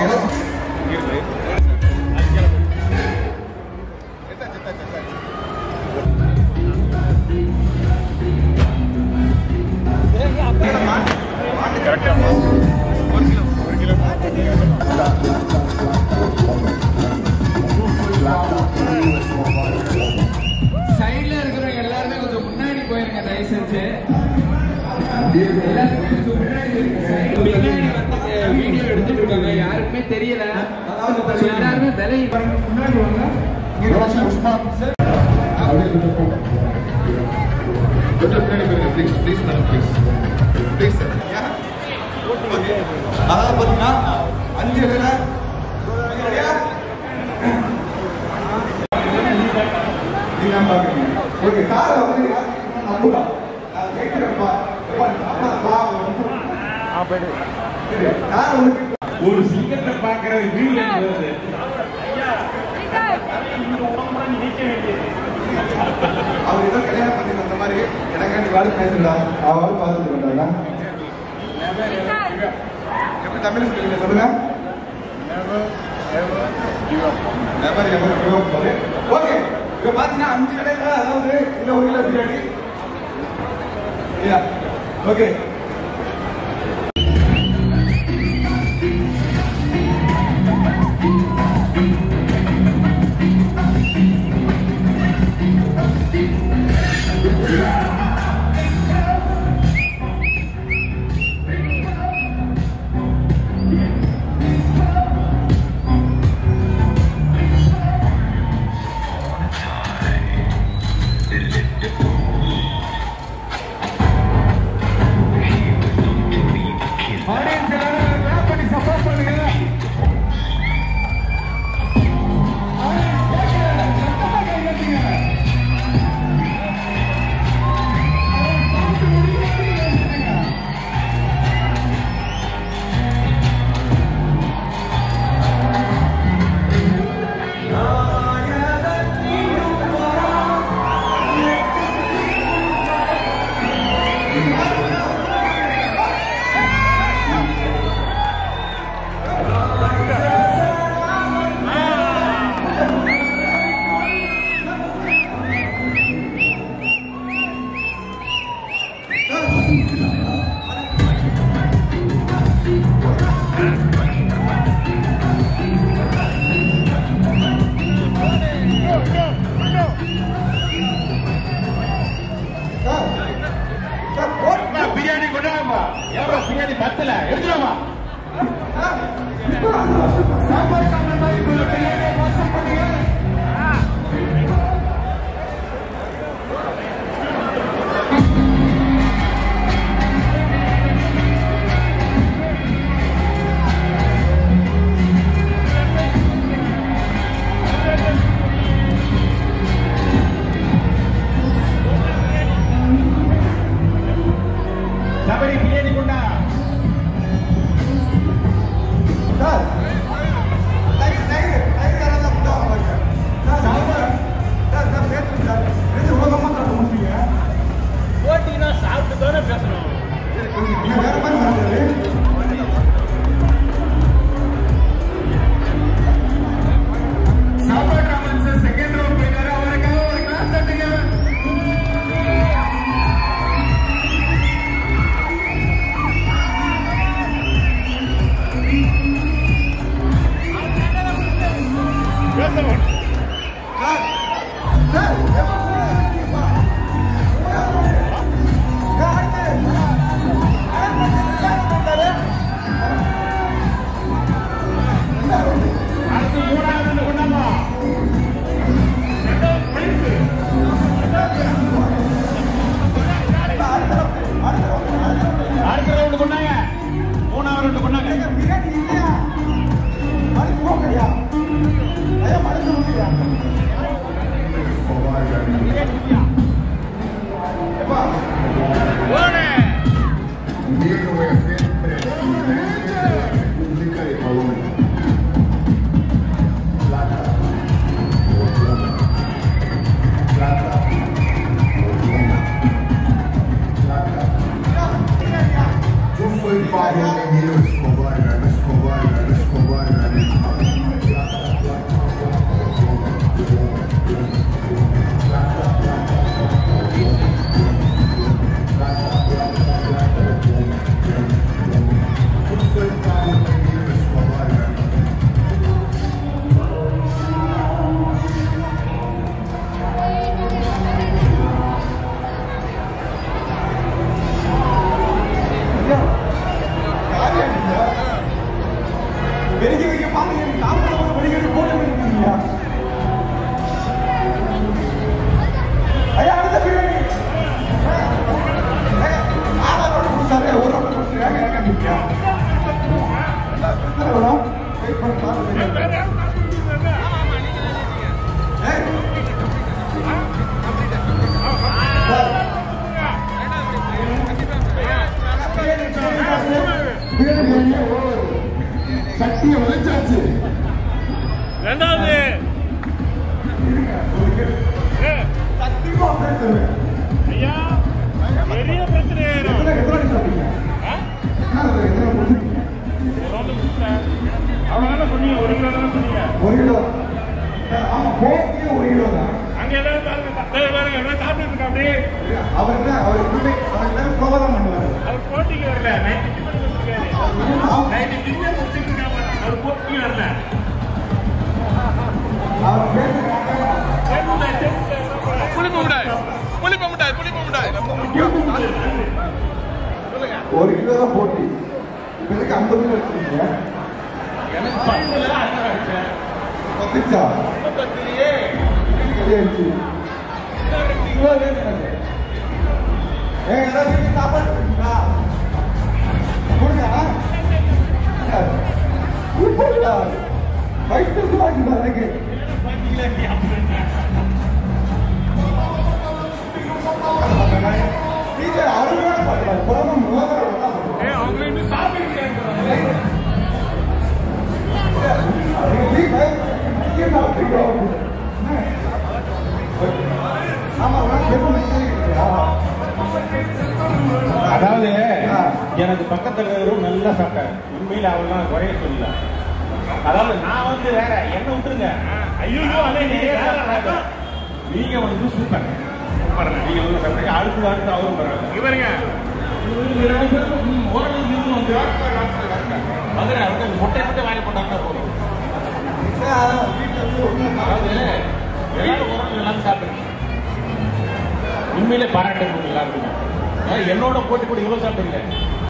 சைடுல இருக்கிறவங்க எல்லாருமே கொஞ்சம் முன்னாடி போயிருங்க தயவு செஞ்சு எல்லாருமே கொஞ்சம் முன்னாடி போயிருங்க. side- பின்னாடி வந்து வீடியோ எடுத்துட்டு இருக்காங்க யாருக்குமே தெரியல So, எல்லாருமே விலகி முன்னாடி வாங்க கொஞ்சம் பின்னாடி போயிருங்க please please madam please please sir அதாவது பார்த்தீங்கன்னா அஞ்சு இடத்துல நீங்க பாக்குறீங்க ஓகே காரை வந்து நம்பலாம் நான் கேட்கிறேன்ப்பா அப்பா அப்பா கார் வந்து ஒரு சிங்கத்தை பார்க்கறது வீடு வருது அவர் ஏதோ கல்யாணம் பண்ணி வந்த மாதிரி எனக்காண்டி வாடி பேசுறா அவள் பார்த்துட்டு வந்தாங்க எப்படி தமிழ் சொல்லுங்க சொல்லுங்க Never ever give up பாரு. Okay. இப்ப பாத்தீங்கன்னா அஞ்சு கடையில அதாவது இந்த ஒரு கிலோ பிரியாணி ஓகே ஆடியன்ஸ் எல்லாரும் clap பண்ணி சப்போர்ட் பண்ணுங்க பிரியாணி கொண்டாமா எவ்வளோ பிரியாணி பத்தல எடுத்துடாமா சாப்பாடு சாப்பிட்டு பிரியாணி மோசம் பண்ணீங்க சபரி பிரியாணி கொண்டா சார் டைகர் டைகர் டைகர் யாராவது கொண்டு வாங்க பாருங்க. சார் சார் சார் சார் பேசுங்க சார் பேச உலகமா சாப்பிட முடியுங்க போட்டினா சாப்பிட்டு தானே பேசணும் நீங்க வேற மாதிரி சாப்பிடுறது சாப்பாடு ராமன் சார் செகண்ட் ரவுண்ட் போயிட்டாரு அவருக்காக ஒரு கிளாஸ் தட்டுங்க அடுத்து மூணாவது கொண்டாமா அடுத்த ரவுண்டு கொண்டாங்க மூணாவது ரவுண்டு கொண்டாங்க பிரியாணி இல்லையா மறுத்து போங்கய்யா ஐயா மறுத்து போங்கய்யா எப்பா Diego es siempre música de Colombia. Plata, fortuna. Plata, fortuna. Plata. Yo soy Pablo Emilio Escobar, Escobar, Escobar. போட்டியே ஒரு கிலோ தான் அங்க எல்லாரும் பாருங்க பாருங்க, பாருங்க எல்லாம் சாப்பிட்டு இருக்கா அப்படியே அவர் என்ன அவர் இல்லை அவர் எல்லாரும் கோபம் பண்ணுவார் அவர் போட்டிக்கு வரல நைட்டு டிஃபன் முடிச்சிருக்காரு நைட்டு டிஃபன் முடிச்சிட்டு இருக்காங்க அவர் போட்டிக்கு வரல அவர் பேசுறாங்க புளிப்பு மிட்டாய் புளிப்பு மிட்டாய் புளிப்பு மிட்டாய் ரொம்ப முக்கியம் ஒரு கிலோ தான் போட்டி இப்ப எதுக்கு ஐம்பது கிலோ வச்சிருக்கீங்க எனக்கு பத்துல அண்ணன் அடிச்சேன் பத்துச்சா பத்துலயே கல்யாணிச்சு ரெண்டு கிலோ வேணும் எனக்கு ஏங்க ஏதாவது வீட்டுக்கு சாப்பாடு கொடுக்குறீங்களா கொடுங்க கொடுப்பா வயிற்றுக்கு வாங்கிட்டு எனக்கு நீங்க அருமையான பாட்டு குழம்பு ஏ அவங்க இன்னும் சாப்பிட்டு அதாவது எனக்கு பக்கத்துல இருக்கிறவரும் நல்லா சாப்பிட்டாரு உண்மையில அவெல்லாம் குறைய சொல்லல அதாவது நான் வந்து வேற என்ன விட்டுருங்க ஐயோ அதே நீ வேற ரகம். நீங்க வந்து சூப்பர் நீங்க வந்து சாப்பிட்டீங்க. அடுத்து அடுத்து அவரும் வராங்க இவருங்க இவங்க ரெண்டு பேருக்கும் ம், ஓரளவுக்கு இருந்து வந்து வந்து அவங்க முட்டை மட்டும் வாங்கி போட்டாங்கன்னா போதும் அதாவது எல்லாரும் ஓரளவு எல்லாரும் சாப்பிடுங்க உண்மையிலே பாராட்டு எல்லாருக்குமே அதாவது என்னோட போட்டி கூட இவ்வளவு சாப்பிடுங்க